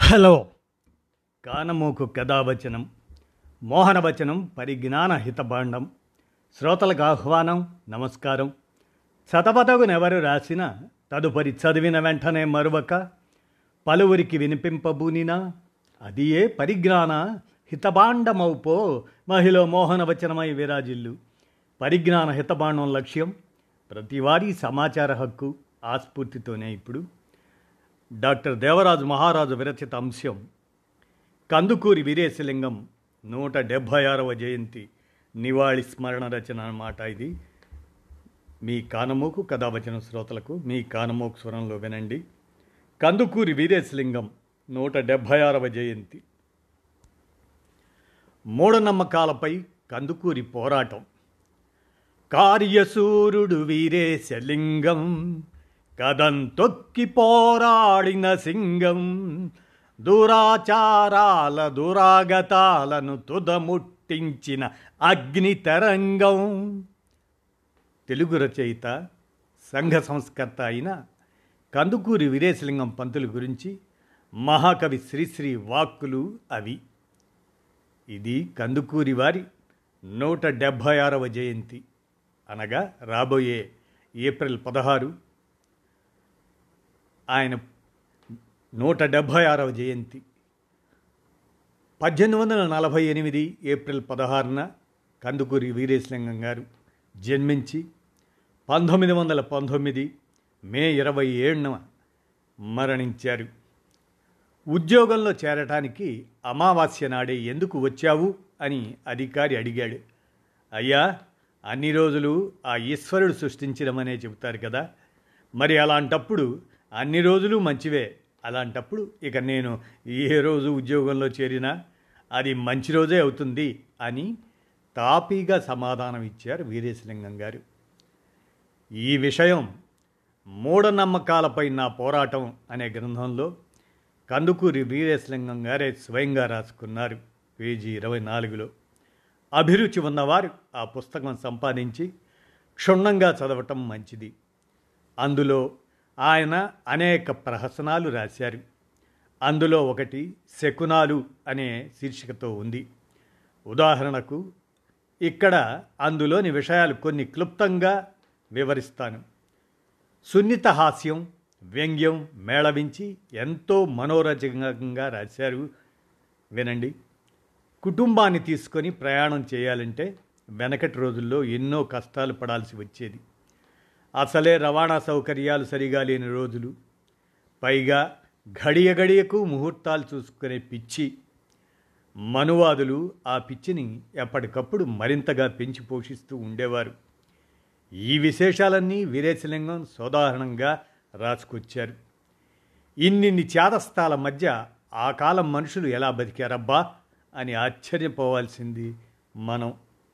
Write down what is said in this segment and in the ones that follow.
hello కానమోకు కథావచనం మోహనవచనం పరిజ్ఞాన హితభాండం శ్రోతలకు ఆహ్వానం నమస్కారం చదవదగునెవరు రాసిన తదుపరి చదివిన వెంటనే మరువక పలువురికి వినిపింపబూనినా అది ఏ పరిజ్ఞాన హితభాండమౌపో మహిళ మోహనవచనమై విరాజిల్లు పరిజ్ఞాన హితభాండం లక్ష్యం ప్రతివారీ సమాచార హక్కు ఆస్ఫూర్తితోనే ఇప్పుడు డాక్టర్ దేవరాజు మహారాజు విరచిత అంశం కందుకూరి వీరేశలింగం నూట డెబ్భై ఆరవ జయంతి నివాళి స్మరణ రచన అన్నమాట ఇది మీ కానమోకు కథావచన శ్రోతలకు మీ కానమోకు స్వరంలో వినండి కందుకూరి వీరేశలింగం నూట డెబ్భై ఆరవ జయంతి మూఢనమ్మకాలపై కందుకూరి పోరాటం కార్యసూరుడు వీరేశలింగం కదం తొక్కి పోరాడిన సింగం దురాచారాల దురాగతాలను తుదముట్టించిన అగ్ని తరంగం తెలుగు రచయిత సంఘ సంస్కర్త అయిన కందుకూరి వీరేశలింగం పంతుల గురించి మహాకవి శ్రీశ్రీ వాక్కులు అవి ఇది కందుకూరి వారి నూట డెబ్భై ఆరవ జయంతి అనగా రాబోయే ఏప్రిల్ పదహారు ఆయన నూట డెబ్భై ఆరవ జయంతి పద్దెనిమిది వందల నలభై ఎనిమిది ఏప్రిల్ పదహారున కందుకూరి వీరేశలింగం గారు జన్మించి పంతొమ్మిది వందల పంతొమ్మిది మే ఇరవై ఏడున మరణించారు ఉద్యోగంలో చేరటానికి అమావాస్య నాడే ఎందుకు వచ్చావు అని అధికారి అడిగాడు అయ్యా అన్ని రోజులు ఆ ఈశ్వరుడు సృష్టించడమనే చెబుతారు కదా మరి అలాంటప్పుడు అన్ని రోజులు మంచివే అలాంటప్పుడు ఇక నేను ఏ రోజు ఉద్యోగంలో చేరినా అది మంచి రోజే అవుతుంది అని తాపీగా సమాధానం ఇచ్చారు వీరేశలింగం గారు ఈ విషయం మూఢనమ్మకాలపై నా పోరాటం అనే గ్రంథంలో కందుకూరి వీరేశలింగం గారే స్వయంగా రాసుకున్నారు పేజీ ఇరవై నాలుగులో అభిరుచి ఉన్నవారు ఆ పుస్తకం సంపాదించి క్షుణ్ణంగా చదవటం మంచిది అందులో ఆయన అనేక ప్రహసనాలు రాశారు అందులో ఒకటి శకునాలు అనే శీర్షికతో ఉంది ఉదాహరణకు ఇక్కడ అందులోని విషయాలు కొన్ని క్లుప్తంగా వివరిస్తాను సున్నిత హాస్యం వ్యంగ్యం మేళవించి ఎంతో మనోరంజకంగా రాశారు వినండి కుటుంబాన్ని తీసుకొని ప్రయాణం చేయాలంటే వెనకటి రోజుల్లో ఎన్నో కష్టాలు పడాల్సి వచ్చేది అసలే రవాణా సౌకర్యాలు సరిగా లేని రోజులు పైగా గడియ గడియకు ముహూర్తాలు చూసుకునే పిచ్చి మనువాదులు ఆ పిచ్చిని ఎప్పటికప్పుడు మరింతగా పెంచి పోషిస్తూ ఉండేవారు ఈ విశేషాలన్నీ వీరేశలింగం సోదాహరణంగా రాసుకొచ్చారు ఇన్నిన్ని చేదస్తాల మధ్య ఆ కాలం మనుషులు ఎలా బతికారబ్బా అని ఆశ్చర్యపోవాల్సింది మనం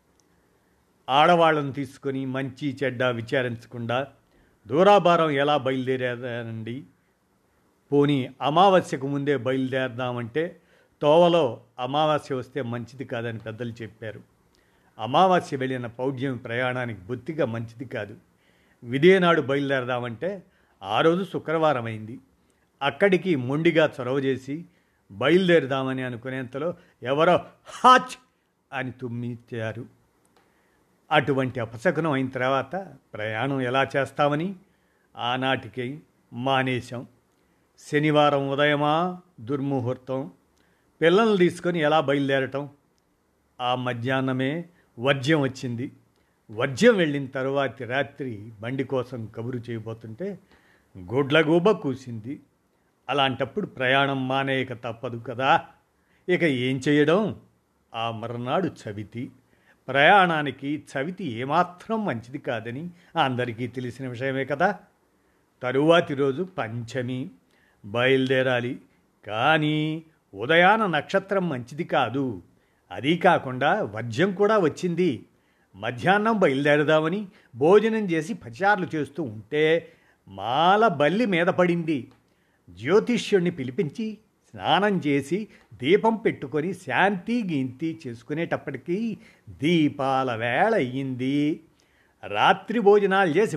ఆడవాళ్ళను తీసుకొని మంచి చెడ్డ విచారించకుండా దూరాభారం ఎలా బయలుదేరానండి పోనీ అమావాస్యకు ముందే బయలుదేరదామంటే తోవలో అమావాస్య వస్తే మంచిది కాదని పెద్దలు చెప్పారు అమావాస్య వెళ్ళిన పౌడ్యం ప్రయాణానికి బొత్తిగా మంచిది కాదు విదేనాడు బయలుదేరదామంటే ఆ రోజు శుక్రవారం అయింది అక్కడికి మొండిగా చొరవ చేసి బయలుదేరదామని అనుకునేంతలో ఎవరో హాచ్ అని తుమ్మిచ్చారు అటువంటి అపశకునం అయిన తర్వాత ప్రయాణం ఎలా చేస్తామని ఆనాటికి మానేశాం శనివారం ఉదయమా దుర్ముహూర్తం పిల్లల్ని తీసుకొని ఎలా బయలుదేరటం ఆ మధ్యాహ్నమే వర్జ్యం వచ్చింది వర్జ్యం వెళ్ళిన తరువాతి రాత్రి బండి కోసం కబురు చేయబోతుంటే గుడ్లగూబ కూసింది అలాంటప్పుడు ప్రయాణం మానేయక తప్పదు కదా ఇక ఏం చేయడం ఆ మర్నాడు చవితి ప్రయాణానికి చవితి ఏమాత్రం మంచిది కాదని అందరికీ తెలిసిన విషయమే కదా తరువాతి రోజు పంచమి బయలుదేరాలి కానీ ఉదయాన నక్షత్రం మంచిది కాదు అదీ కాకుండా వర్జ్యం కూడా వచ్చింది మధ్యాహ్నం బయలుదేరదామని భోజనం చేసి పచార్లు చేస్తూ ఉంటే మాల బల్లి మీద పడింది జ్యోతిష్యుణ్ణి పిలిపించి స్నానం చేసి దీపం పెట్టుకొని శాంతి గీంతి చేసుకునేటప్పటికీ దీపాల వేళ అయ్యింది రాత్రి భోజనాలు చేసి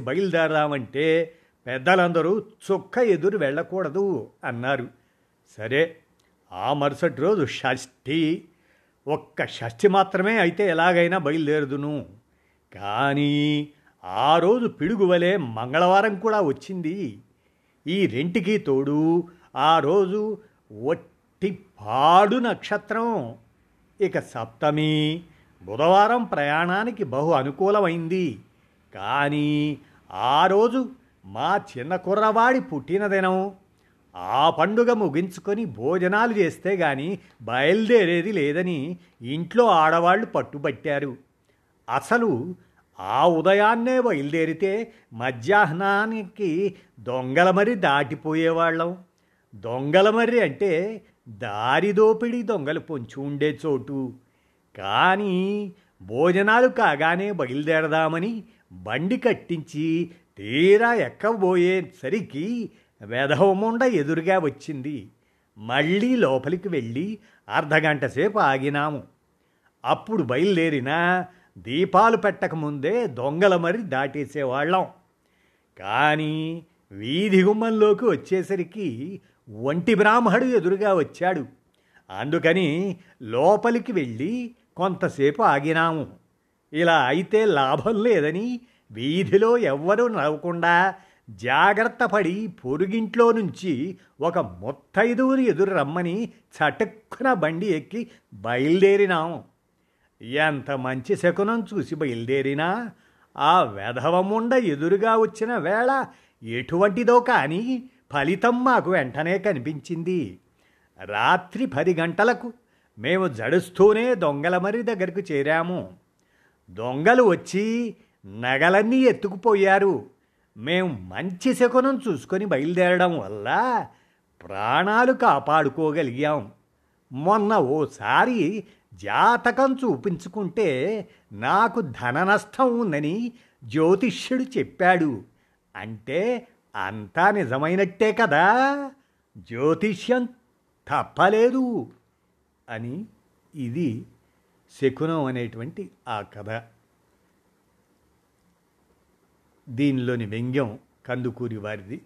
బయలుదేరదామంటే పెద్దలందరూ చుక్క ఎదురు వెళ్ళకూడదు అన్నారు సరే ఆ మరుసటి రోజు షష్ఠి ఒక్క షష్ఠి మాత్రమే అయితే ఎలాగైనా బయలుదేరుదును కానీ ఆ రోజు పిడుగువలే మంగళవారం కూడా వచ్చింది ఈ రెంటికి తోడు ఆ రోజు ఒట్టి పాడు నక్షత్రం ఇక సప్తమి బుధవారం ప్రయాణానికి బహు అనుకూలమైంది కానీ ఆ రోజు మా చిన్న కుర్రవాడి పుట్టినదినం ఆ పండుగ ముగించుకొని భోజనాలు చేస్తే గాని బయలుదేరేది లేదని ఇంట్లో ఆడవాళ్ళు పట్టుబట్టారు అసలు ఆ ఉదయాన్నే బయలుదేరితే మధ్యాహ్నానికి దొంగల మరి దాటిపోయేవాళ్ళం దొంగల మర్రి అంటే దారి దోపిడీ దొంగలు పొంచి ఉండే చోటు కానీ భోజనాలు కాగానే బయలుదేరదామని బండి కట్టించి తీరా ఎక్కబోయేసరికి వెధవముండ ఎదురుగా వచ్చింది మళ్ళీ లోపలికి వెళ్ళి అర్ధగంట సేపు ఆగినాము అప్పుడు బయలుదేరిన దీపాలు పెట్టకముందే దొంగల మరి దాటేసేవాళ్ళం కానీ వీధి గుమ్మంలోకి వచ్చేసరికి ఒంటి బ్రాహ్మడు ఎదురుగా వచ్చాడు అందుకని లోపలికి వెళ్ళి కొంతసేపు ఆగినాము ఇలా అయితే లాభం లేదని వీధిలో ఎవ్వరూ నవ్వకుండా జాగ్రత్త పడి పొరుగింట్లో నుంచి ఒక ముత్తైదువుని ఎదురు రమ్మని చటుక్కున బండి ఎక్కి బయలుదేరినాం ఎంత మంచి శకునం చూసి బయలుదేరినా ఆ వెధవముండ ఎదురుగా వచ్చిన వేళ ఎటువంటిదో కానీ ఫలితం మాకు వెంటనే కనిపించింది రాత్రి పది గంటలకు మేము జడుస్తూనే దొంగల మరి దగ్గరకు చేరాము దొంగలు వచ్చి నగలన్నీ ఎత్తుకుపోయారు మేము మంచి శకునం చూసుకొని బయలుదేరడం వల్ల ప్రాణాలు కాపాడుకోగలిగాం మొన్న ఓసారి జాతకం చూపించుకుంటే నాకు ధన నష్టం ఉందని జ్యోతిష్యుడు చెప్పాడు అంటే అంతా నిజమైనట్టే కదా జ్యోతిష్యం తప్పలేదు అని ఇది శకునం అనేటువంటి ఆ కథ దీనిలోని వ్యంగ్యం కందుకూరి వారిది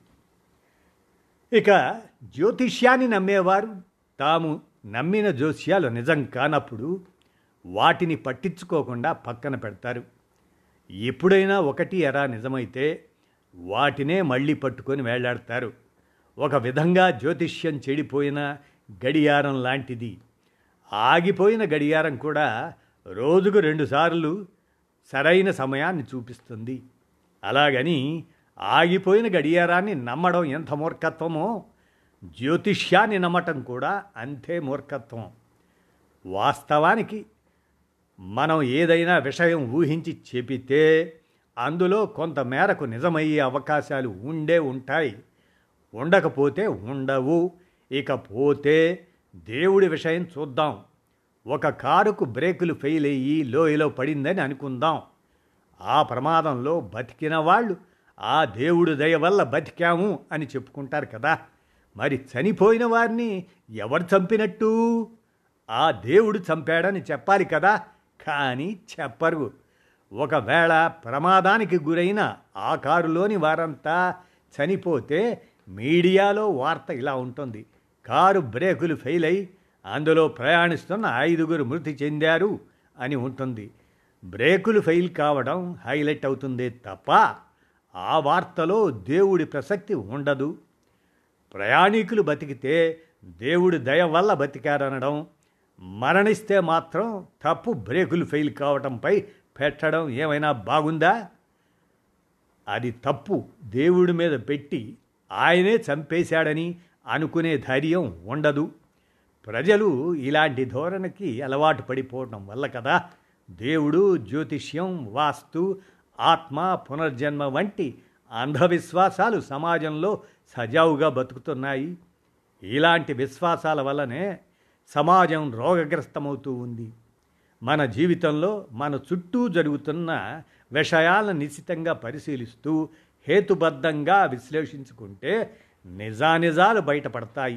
ఇక జ్యోతిష్యాన్ని నమ్మేవారు తాము నమ్మిన జోస్యాలు నిజం కానప్పుడు వాటిని పట్టించుకోకుండా పక్కన పెడతారు ఎప్పుడైనా ఒకటి ఎరా నిజమైతే వాటినే మళ్ళీ పట్టుకొని వేళ్లాడతారు ఒక విధంగా జ్యోతిష్యం చెడిపోయిన గడియారం లాంటిది ఆగిపోయిన గడియారం కూడా రోజుకు రెండుసార్లు సరైన సమయాన్ని చూపిస్తుంది అలాగని ఆగిపోయిన గడియారాన్ని నమ్మడం ఎంత మూర్ఖత్వమో జ్యోతిష్యాన్ని నమ్మటం కూడా అంతే మూర్ఖత్వం వాస్తవానికి మనం ఏదైనా విషయం ఊహించి చెబితే అందులో కొంత మేరకు నిజమయ్యే అవకాశాలు ఉండే ఉంటాయి ఉండకపోతే ఉండవు ఇకపోతే దేవుడి విషయం చూద్దాం ఒక కారుకు బ్రేకులు ఫెయిల్ అయ్యి లోయలో పడిందని అనుకుందాం ఆ ప్రమాదంలో బతికిన వాళ్ళు ఆ దేవుడు దయ వల్ల బతికాము అని చెప్పుకుంటారు కదా మరి చనిపోయిన వారిని ఎవరు చంపినట్టు ఆ దేవుడు చంపాడని చెప్పాలి కదా కానీ చెప్పరు ఒకవేళ ప్రమాదానికి గురైన ఆ కారులోని వారంతా చనిపోతే మీడియాలో వార్త ఇలా ఉంటుంది కారు బ్రేకులు ఫెయిల్ అయి అందులో ప్రయాణిస్తున్న ఐదుగురు మృతి చెందారు అని ఉంటుంది బ్రేకులు ఫెయిల్ కావడం హైలైట్ అవుతుందే తప్ప ఆ వార్తలో దేవుడి ప్రసక్తి ఉండదు ప్రయాణికులు బతికితే దేవుడి దయ వల్ల బతికారనడం మరణిస్తే మాత్రం తప్పు బ్రేకులు ఫెయిల్ కావటంపై పెట్టడం ఏమైనా బాగుందా అది తప్పు దేవుడి మీద పెట్టి ఆయనే చంపేశాడని అనుకునే ధైర్యం ఉండదు ప్రజలు ఇలాంటి ధోరణికి అలవాటు పడిపోవటం వల్ల కదా దేవుడు జ్యోతిష్యం వాస్తు ఆత్మ పునర్జన్మ వంటి అంధవిశ్వాసాలు సమాజంలో సజావుగా బతుకుతున్నాయి ఇలాంటి విశ్వాసాల వల్లనే సమాజం రోగగ్రస్తమవుతూ ఉంది మన జీవితంలో మన చుట్టూ జరుగుతున్న విషయాలను నిశ్చితంగా పరిశీలిస్తూ హేతుబద్ధంగా విశ్లేషించుకుంటే నిజానిజాలు బయటపడతాయి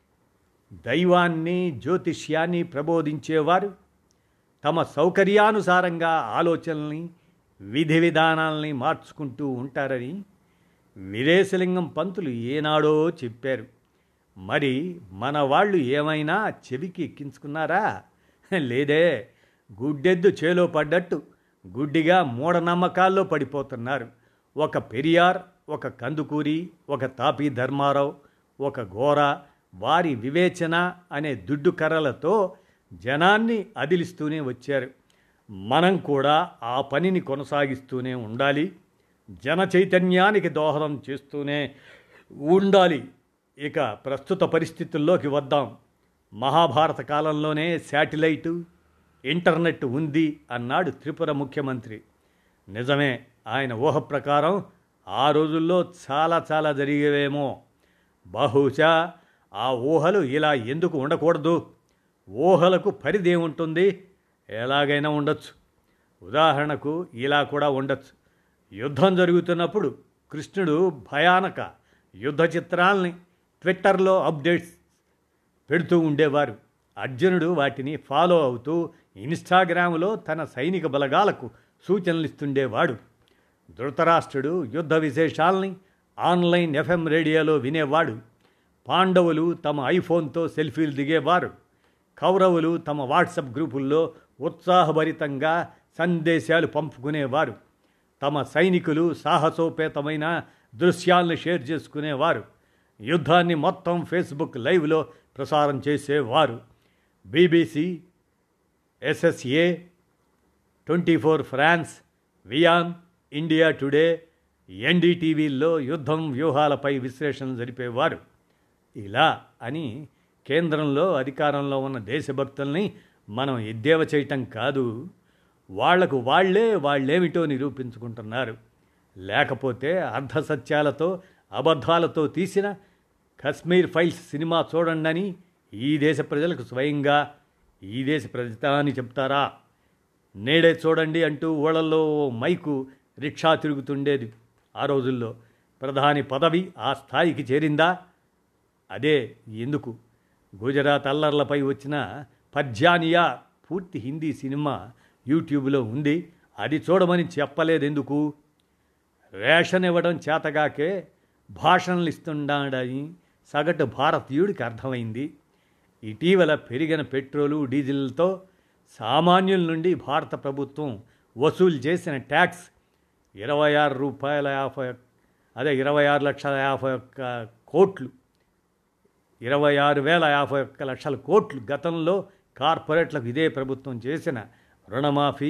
దైవాన్ని జ్యోతిష్యాన్ని ప్రబోధించేవారు తమ సౌకర్యానుసారంగా ఆలోచనల్ని విధి విధానాల్ని మార్చుకుంటూ ఉంటారని వీరేశలింగం పంతులు ఏనాడో చెప్పారు మరి మన వాళ్ళు ఏమైనా చెవికి ఎక్కించుకున్నారా లేదే గుడ్డెద్దు చేలో పడ్డట్టు గుడ్డిగా మూఢనమ్మకాల్లో పడిపోతున్నారు ఒక పెరియార్ ఒక కందుకూరి ఒక తాపీ ధర్మారావు ఒక ఘోర వారి వివేచన అనే దుడ్డు కర్రలతో జనాన్ని అదిలిస్తూనే వచ్చారు మనం కూడా ఆ పనిని కొనసాగిస్తూనే ఉండాలి జన చైతన్యానికి దోహదం చేస్తూనే ఉండాలి ఇక ప్రస్తుత పరిస్థితుల్లోకి వద్దాం మహాభారత కాలంలోనే శాటిలైటు ఇంటర్నెట్ ఉంది అన్నాడు త్రిపుర ముఖ్యమంత్రి నిజమే ఆయన ఊహ ప్రకారం ఆ రోజుల్లో చాలా చాలా జరిగేవేమో బహుశా ఆ ఊహలు ఇలా ఎందుకు ఉండకూడదు ఊహలకు పరిధి ఉంటుంది ఎలాగైనా ఉండొచ్చు ఉదాహరణకు ఇలా కూడా ఉండొచ్చు యుద్ధం జరుగుతున్నప్పుడు కృష్ణుడు భయానక యుద్ధ చిత్రాల్ని ట్విట్టర్లో అప్డేట్స్ పెడుతూ ఉండేవారు అర్జునుడు వాటిని ఫాలో అవుతూ ఇన్స్టాగ్రామ్లో తన సైనిక బలగాలకు సూచనలు ఇస్తుండేవాడు ధృతరాష్ట్రుడు యుద్ధ విశేషాల్ని ఆన్లైన్ ఎఫ్ఎం రేడియోలో వినేవాడు పాండవులు తమ ఐఫోన్తో సెల్ఫీలు దిగేవారు కౌరవులు తమ వాట్సప్ గ్రూపుల్లో ఉత్సాహభరితంగా సందేశాలు పంపుకునేవారు తమ సైనికులు సాహసోపేతమైన దృశ్యాలను షేర్ చేసుకునేవారు యుద్ధాన్ని మొత్తం ఫేస్బుక్ లైవ్లో ప్రసారం చేసేవారు BBC S S A twenty four France వియాన్ ఇండియా టుడే ఎన్డీటీవీల్లో యుద్ధం వ్యూహాలపై విశ్లేషణ జరిపేవారు ఇలా అని కేంద్రంలో అధికారంలో ఉన్న దేశభక్తుల్ని మనం ఎద్దేవా చేయటం కాదు వాళ్లకు వాళ్లే వాళ్ళేమిటో నిరూపించుకుంటున్నారు లేకపోతే అర్ధసత్యాలతో అబద్ధాలతో తీసిన కశ్మీర్ ఫైల్స్ సినిమా చూడండి ఈ దేశ ప్రజలకు స్వయంగా ఈ దేశ ప్రజాని చెప్తారా నేడే చూడండి అంటూ ఊళ్ళల్లో మైకు రిక్షా తిరుగుతుండేది ఆ రోజుల్లో ప్రధాని పదవి ఆ స్థాయికి చేరిందా అదే ఎందుకు గుజరాత్ అల్లర్లపై వచ్చిన పర్జానియా పూర్తి హిందీ సినిమా యూట్యూబ్లో ఉంది అది చూడమని చెప్పలేదెందుకు రేషన్ ఇవ్వడం చేతగాకే భాషణలు ఇస్తుండని సగటు భారతీయుడికి అర్థమైంది ఇటీవల పెరిగిన పెట్రోలు డీజిల్తో సామాన్యుల నుండి భారత ప్రభుత్వం వసూలు చేసిన ట్యాక్స్ ఇరవై ఆరు రూపాయల యాభై అదే ఇరవై ఆరు లక్షల యాభై ఒక్క కోట్లు ఇరవై ఆరు వేల యాభై ఒక్క లక్షల కోట్లు గతంలో కార్పొరేట్లకు ఇదే ప్రభుత్వం చేసిన రుణమాఫీ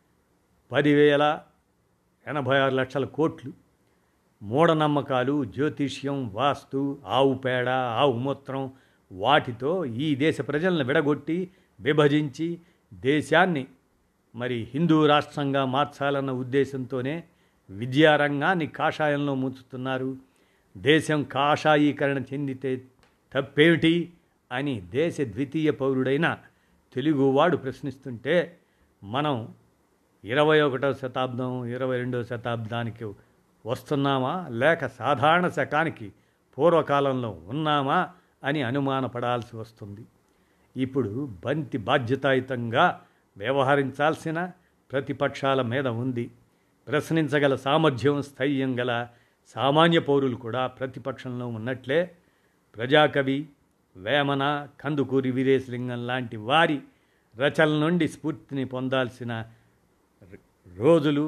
పదివేల ఎనభై ఆరు లక్షల కోట్లు మూఢనమ్మకాలు జ్యోతిష్యం వాస్తు ఆవు పేడ ఆవు మూత్రం వాటితో ఈ దేశ ప్రజలను విడగొట్టి విభజించి దేశాన్ని మరి హిందూ రాష్ట్రంగా మార్చాలన్న ఉద్దేశంతోనే విద్యారంగాన్ని కాషాయంలో ముంచుతున్నారు దేశం కాషాయీకరణ చెందితే తప్పేమిటి అని దేశ ద్వితీయ పౌరుడైన తెలుగువాడు ప్రశ్నిస్తుంటే మనం ఇరవై ఒకటవ శతాబ్దం ఇరవై రెండవ శతాబ్దానికి వస్తున్నామా లేక సాధారణ శకానికి పూర్వకాలంలో ఉన్నామా అని అనుమానపడాల్సి వస్తుంది ఇప్పుడు బంతి బాధ్యతాయుతంగా వ్యవహరించాల్సిన ప్రతిపక్షాల మీద ఉంది ప్రశ్నించగల సామర్థ్యం స్థైర్యం గల సామాన్య పౌరులు కూడా ప్రతిపక్షంలో ఉన్నట్లే ప్రజాకవి వేమన కందుకూరి వీరేశలింగం లాంటి వారి రచనల నుండి స్ఫూర్తిని పొందాల్సిన రోజులు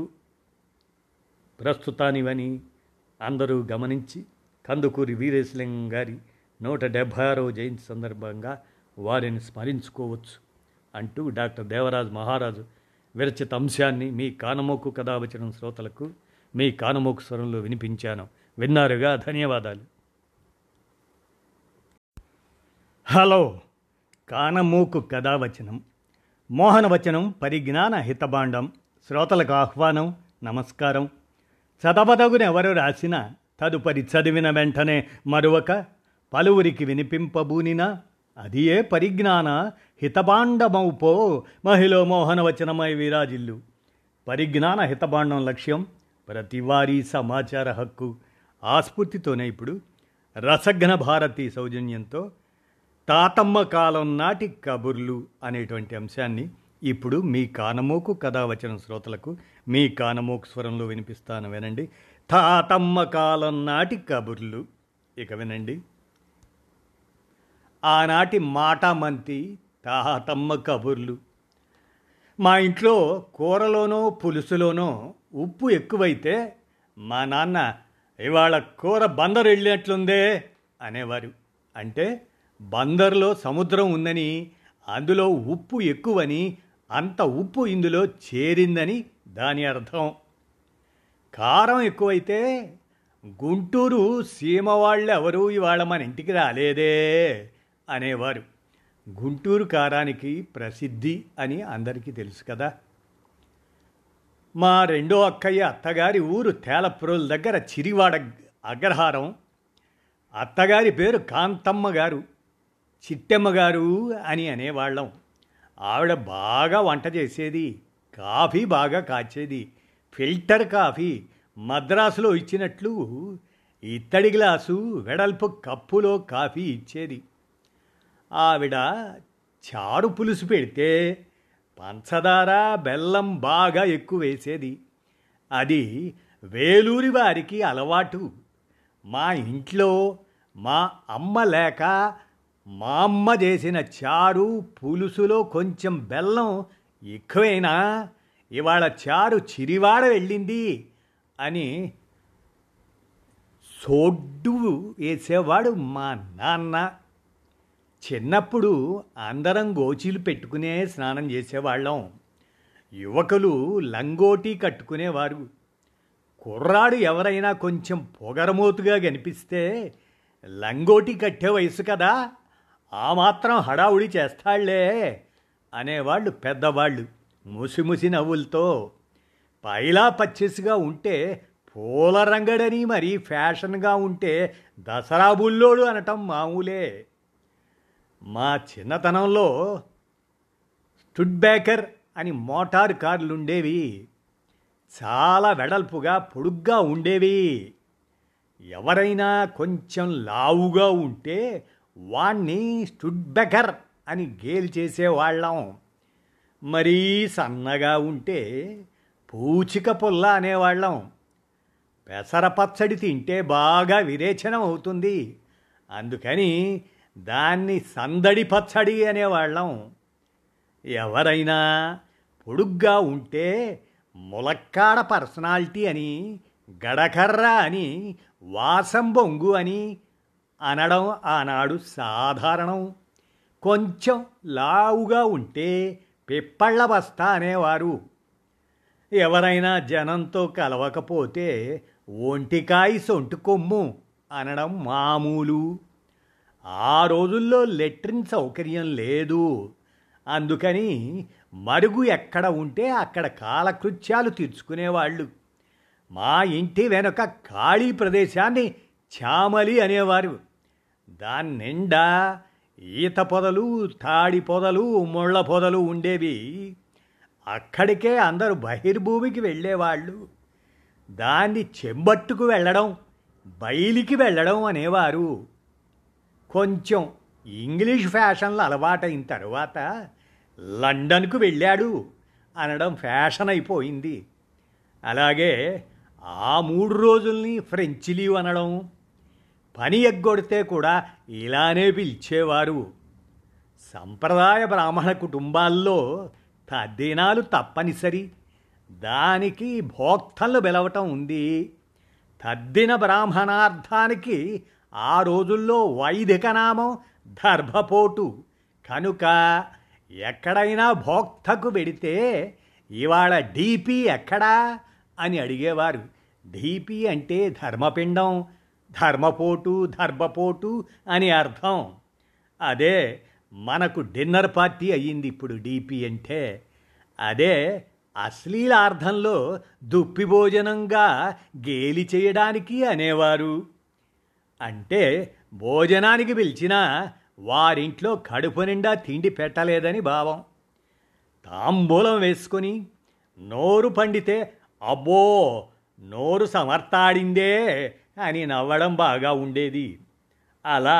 ప్రస్తుతానివని అందరూ గమనించి కందుకూరి వీరేశలింగం గారి నూట డెబ్భై ఆరవ జయంతి సందర్భంగా వారిని స్మరించుకోవచ్చు అంటూ డాక్టర్ దేవరాజ్ మహారాజు విరచిత అంశాన్ని మీ కానమోకు కథావచనం శ్రోతలకు మీ కానమోకు స్వరంలో వినిపించాను విన్నారుగా ధన్యవాదాలు హలో కానమూకు కథావచనం మోహనవచనం పరిజ్ఞాన హితబాండం శ్రోతలకు ఆహ్వానం నమస్కారం చదవదగునెవరు రాసిన తదుపరి చదివిన వెంటనే మరొక పలువురికి వినిపింపబూనినా అది ఏ పరిజ్ఞాన హితబాండమౌపో మహిళ మోహనవచనమై విరాజిల్లు పరిజ్ఞాన హితబాండం లక్ష్యం ప్రతివారీ సమాచార హక్కు ఆస్ఫూర్తితోనే ఇప్పుడు రసఘ్న భారతి సౌజన్యంతో తాతమ్మ కాలం నాటి కబుర్లు అనేటువంటి అంశాన్ని ఇప్పుడు మీ కానమోకు కథావచన శ్రోతలకు మీ కానమోకు స్వరంలో వినిపిస్తాను వినండి తాతమ్మ కాలం నాటి కబుర్లు ఇక వినండి ఆనాటి మాటామంతి తాతమ్మ కబుర్లు మా ఇంట్లో కూరలోనో పులుసులోనో ఉప్పు ఎక్కువైతే మా నాన్న ఇవాళ కూర బందరు వెళ్ళినట్లుందే అనేవారు అంటే బందర్లో సముద్రం ఉందని అందులో ఉప్పు ఎక్కువని అంత ఉప్పు ఇందులో చేరిందని దాని అర్థం కారం ఎక్కువైతే గుంటూరు సీమ వాళ్ళు ఎవరు ఇవాళ మన ఇంటికి రాలేదే అనేవారు గుంటూరు కారానికి ప్రసిద్ధి అని అందరికీ తెలుసు కదా మా రెండో అక్కయ్య అత్తగారి ఊరు తేలప్రోల్ దగ్గర చిరివాడ అగ్రహారం అత్తగారి పేరు కాంతమ్మ గారు చిట్టెమ్మ గారు అని అనేవాళ్ళం ఆవిడ బాగా వంట చేసేది కాఫీ బాగా కాచేది ఫిల్టర్ కాఫీ మద్రాసులో ఇచ్చినట్లు ఇత్తడి గ్లాసు వెడల్పు కప్పులో కాఫీ ఇచ్చేది ఆవిడ చారు పులుసు పెడితే పంచదార బెల్లం బాగా ఎక్కువ వేసేది అది వేలూరి వారికి అలవాటు మా ఇంట్లో మా అమ్మ లేక మా అమ్మ చేసిన చారు పులుసులో కొంచెం బెల్లం ఎక్కువైనా ఇవాళ చారు చిరివాడ వెళ్ళింది అని సోడ్డు వేసేవాడు మా నాన్న చిన్నప్పుడు అందరం గోచీలు పెట్టుకునే స్నానం చేసేవాళ్ళం యువకులు లంగోటీ కట్టుకునేవారు కుర్రాడు ఎవరైనా కొంచెం పొగరమోతుగా కనిపిస్తే లంగోటి కట్టే వయసు కదా ఆ మాత్రం హడావుడి చేస్తాళ్లే అనేవాళ్ళు పెద్దవాళ్ళు ముసిముసి నవ్వులతో పైలా పచ్చేసిగా ఉంటే పూల రంగడని మరీ ఫ్యాషన్గా ఉంటే దసరా బుల్లోడు అనటం మామూలే మా చిన్నతనంలో స్టుడ్బేకర్ అని మోటార్ కార్లు ఉండేవి చాలా వెడల్పుగా పొడుగ్గా ఉండేవి ఎవరైనా కొంచెం లావుగా ఉంటే వాణ్ణి స్టుడ్బెకర్ అని గేలి చేసేవాళ్ళం మరీ సన్నగా ఉంటే పూచిక పుల్ల అనేవాళ్ళం పెసర పచ్చడి తింటే బాగా విరేచనం అవుతుంది అందుకని దాన్ని సందడి పచ్చడి అనేవాళ్ళం ఎవరైనా పొడుగ్గా ఉంటే ములక్కాడ పర్సనాలిటీ అని గడకర్ర అని వాసం బొంగు అని అనడం ఆనాడు సాధారణం కొంచెం లావుగా ఉంటే పిప్పళ్ళ బస్తా అనేవారు ఎవరైనా జనంతో కలవకపోతే ఒంటికాయ సొంటి కొమ్ము అనడం మామూలు ఆ రోజుల్లో లెట్రిన్ సౌకర్యం లేదు అందుకని మరుగు ఎక్కడ ఉంటే అక్కడ కాలకృత్యాలు తీర్చుకునేవాళ్ళు మా ఇంటి వెనుక ఖాళీ ప్రదేశాన్ని చామలి అనేవారు దాని నిండా ఈత పొదలు తాడి పొదలు ముళ్ళ పొదలు ఉండేవి అక్కడికే అందరూ బహిర్భూమికి వెళ్ళేవాళ్ళు దాన్ని చెంబట్టుకు వెళ్ళడం బయలికి వెళ్ళడం అనేవారు కొంచెం ఇంగ్లీష్ ఫ్యాషన్లు అలవాటైన తర్వాత లండన్కు వెళ్ళాడు అనడం ఫ్యాషన్ అయిపోయింది అలాగే ఆ మూడు రోజుల్ని ఫ్రెంచ్ లీవ్ అనడం పని ఎగ్గొడితే కూడా ఇలానే పిలిచేవారు సంప్రదాయ బ్రాహ్మణ కుటుంబాల్లో తద్దినాలు తప్పనిసరి దానికి భోక్తలు పిలవటం ఉంది తద్దిన బ్రాహ్మణార్థానికి ఆ రోజుల్లో వైదిక నామం దర్భపోటు కనుక ఎక్కడైనా భోక్తకు పెడితే ఇవాళ డీపీ ఎక్కడా అని అడిగేవారు డీపీ అంటే ధర్మపిండం ధర్మపోటు ధర్మపోటు అని అర్థం అదే మనకు డిన్నర్ పార్టీ అయ్యింది ఇప్పుడు డీపీ అంటే అదే అశ్లీలార్థంలో దుప్పి భోజనంగా గేలి చేయడానికి అనేవారు అంటే భోజనానికి పిలిచినా వారింట్లో కడుపు నిండా తిండి పెట్టలేదని భావం తాంబూలం వేసుకొని నోరు పండితే అబ్బో నోరు సమర్థాడిందే అని నవ్వడం బాగా ఉండేది అలా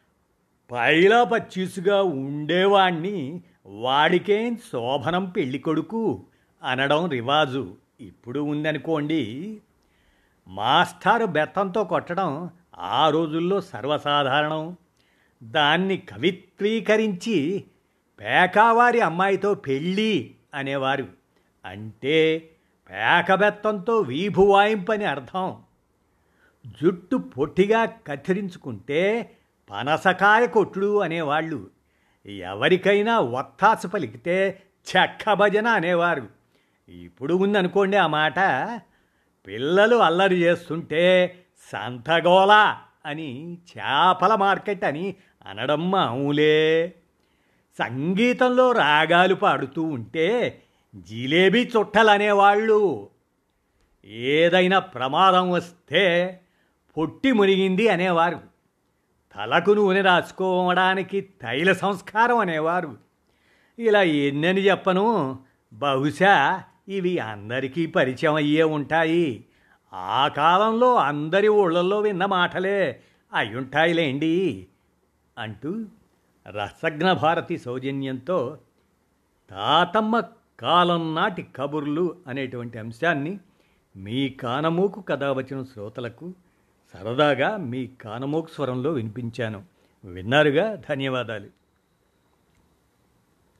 పైలా పచ్చీసుగా ఉండేవాణ్ణి వాడికేం శోభనం పెళ్లి కొడుకు అనడం రివాజు ఇప్పుడు ఉందనుకోండి మాస్టారు బెత్తంతో కొట్టడం ఆ రోజుల్లో సర్వసాధారణం దాన్ని కవిత్వీకరించి పేకావారి అమ్మాయితో పెళ్ళి అనేవారు అంటే పేకబెత్తంతో వీభు వాయింపని అర్థం జుట్టు పొట్టిగా కత్తిరించుకుంటే పనసకాయ కొట్టుడు అనేవాళ్ళు ఎవరికైనా ఒత్తాస పలికితే చెక్క భజన అనేవారు ఇప్పుడు ఉందనుకోండి ఆ మాట పిల్లలు అల్లరి చేస్తుంటే సంతగోల అని చేపల మార్కెట్ అని అనడం మామూలే సంగీతంలో రాగాలు పాడుతూ ఉంటే జిలేబీ చుట్టలనేవాళ్ళు ఏదైనా ప్రమాదం వస్తే పొట్టి మునిగింది అనేవారు తలకు నూనె రాసుకోవడానికి తైల సంస్కారం అనేవారు ఇలా ఎన్నని చెప్పను బహుశా ఇవి అందరికీ పరిచయం అయ్యే ఉంటాయి ఆ కాలంలో అందరి ఊళ్ళల్లో విన్న మాటలే అయ్యుంటాయిలేండి అంటూ రసజ్ఞ భారతి సౌజన్యంతో తాతమ్మ కాలం నాటి కబుర్లు అనేటువంటి అంశాన్ని మీ కానమూకు కథ వచ్చిన శ్రోతలకు సరదాగా మీ కానమూకు స్వరంలో వినిపించాను విన్నారుగా ధన్యవాదాలు